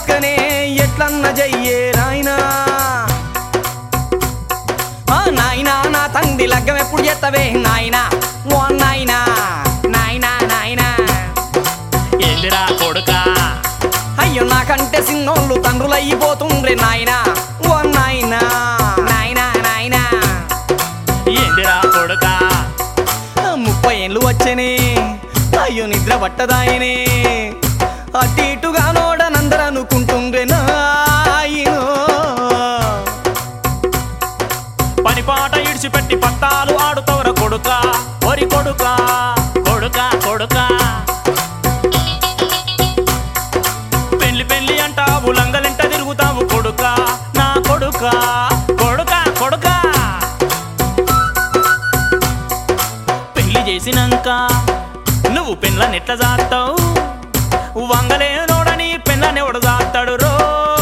ఓస్కనే ఎట్లన్న జయ్యే నాయనా ఆ నాయనా నా తండ్రి లగ్గం ఎప్పుడు చేస్తావే నాయనా ఓ నాయనా నాయనా నాయనా ఏందిరా కొడుకా అయ్యో నాకంటే సిన్నోళ్ళు తండ్రులు అయిపోతుండ్రే నాయనా ఓ నాయనా నాయనా నాయనా ఏందిరా కొడుకా ఆ ముప్పై ఏళ్ళు వచ్చేనే అయ్యో నిద్ర పట్టదాయనే అటు ఇటుగా నోడనందరూ అనుకుంటుండ్రే నాయనో పని పాట ఇడిచిపెట్టి పట్టాలు ఆడుతవర కొడుకా ఒరి కొడుకా కొడుకా కొడుకా పెళ్లి పెళ్లి అంటావు లంగలింట తిరుగుతావు కొడుకా నా కొడుకా కొడుకా కొడుకా పెళ్లి చేసినాక నువ్వు పెళ్ళని ఎట్లా జాతావు వంగలేనోడని పెళ్ళని ఎవడు జాతాడు రో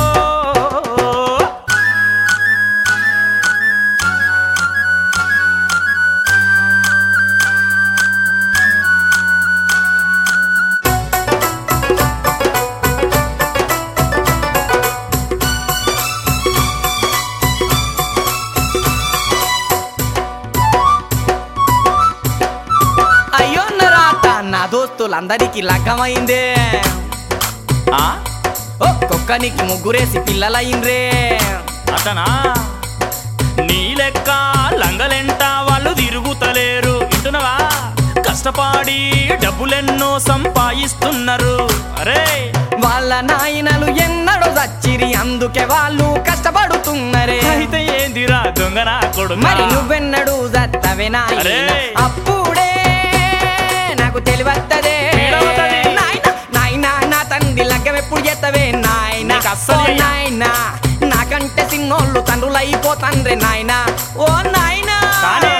అయ్యో నరాట నా దోస్తులందరికీ లగ్గమైందే ఆ ఒక్కొక్కనికి ముగ్గురేసి పిల్లలయ్యిండ్రే అతనా నీ లెక్క లంగలెంట వాళ్ళు తిరుగుతలేరు వింటున్నావా కష్టపడి డబ్బులెన్నో సంపాదిస్తున్నారు అరే వాళ్ళ నాయనలు ఎన్నడో చచ్చిరి అందుకే వాళ్ళు కష్టపడుతున్నరే అయితే ఏందిరా దొంగనా కొడుకు మరి నువ్వెన్నడు చత్తవే నాయన అరే. అప్పుడే నాకు తెలివత్తదే తెలివత్తది. నాయనా, నాయనా నా తండ్రి లగ్గం ఎప్పుడు చేత్తవే నాయన నీకు అస్సలు ఓ ఇయ్య. నాయనా నాకంటే చిన్నోళ్ళు తండ్రులు అయిపోతాండ్రే నాయనా ఓ నాయనా కానీ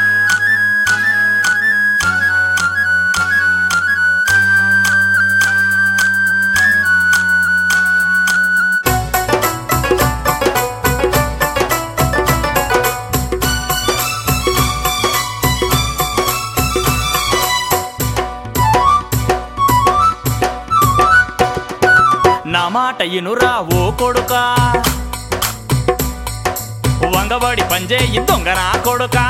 నా మాట ఇనురా ఓ కొడుకా వంగబడి పంజేయి దొంగనా కొడుకా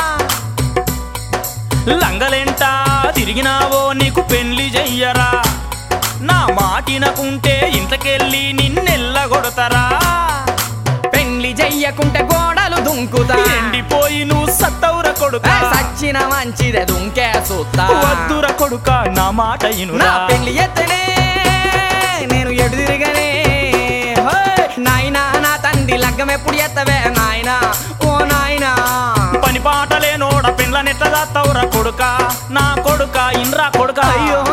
లంగలెంట తిరిగినావో నీకు పెళ్లి చెయ్యరా నా మాటినకుంటే ఇంట్లోకెళ్ళి నిన్నెల్లగొడతారా పెళ్లి చెయ్యకుంటే గోడలు దుంకుతా ఎండిపోయి నువ్వు సత్తవుర కొడుకా ఏ, సచ్చిన మంచిదే దుంకే సూత్తా వద్దుర కొడుకా నా మాట నా ఇనురా పెళ్లి ఎత్తనే నేను ఎడు తిరగనే హోయ్! నాయనా నా తండ్రి లగ్గం ఎప్పుడు ఎత్తవే నాయనా ఓ నాయనా పని పాటలేనోడ పెండ్ల నెట్ల దాత్తవురా కొడుకా నా కొడుకా ఇన్రా కొడుకా అయ్యో